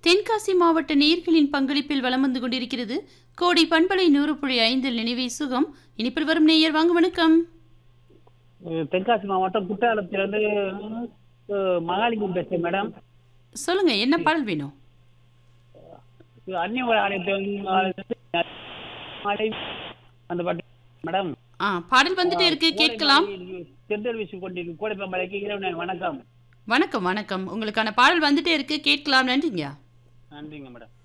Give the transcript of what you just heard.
தென்காசி மாவட்ட நேர்களின் பங்களிப்பில் வலம் வந்து கொண்டிருக்கிறது கோடி பண்பலை நூறு புள்ளி ஐந்தில் நினைவே சுகம் இனிப்பில் வரும் நேயர் வாங்க வணக்கம் அஹ் தென்காசி மாவட்டம் குற்றாலத்திலிருந்து அஹ், மகாலிங்கம் பேசுறேன் மேடம் சொல்லுங்க என்ன பாடல் வேணும் இது அந்நிய ஆலயத்தை வந்து மழை அந்த பாட்டு மேடம் ஆ பாடல் வந்துட்டே இருக்கு கேட்கலாம் தென்றல் வீசி கொண்டிருக்கும் கோடைப்ப மலைக்கு இரவு வணக்கம் வணக்கம் வணக்கம் உங்களுக்கான பாடல் வந்துட்டே இருக்கு கேட்கலாம் நன்றிங்க நன்றிங்க மேடம்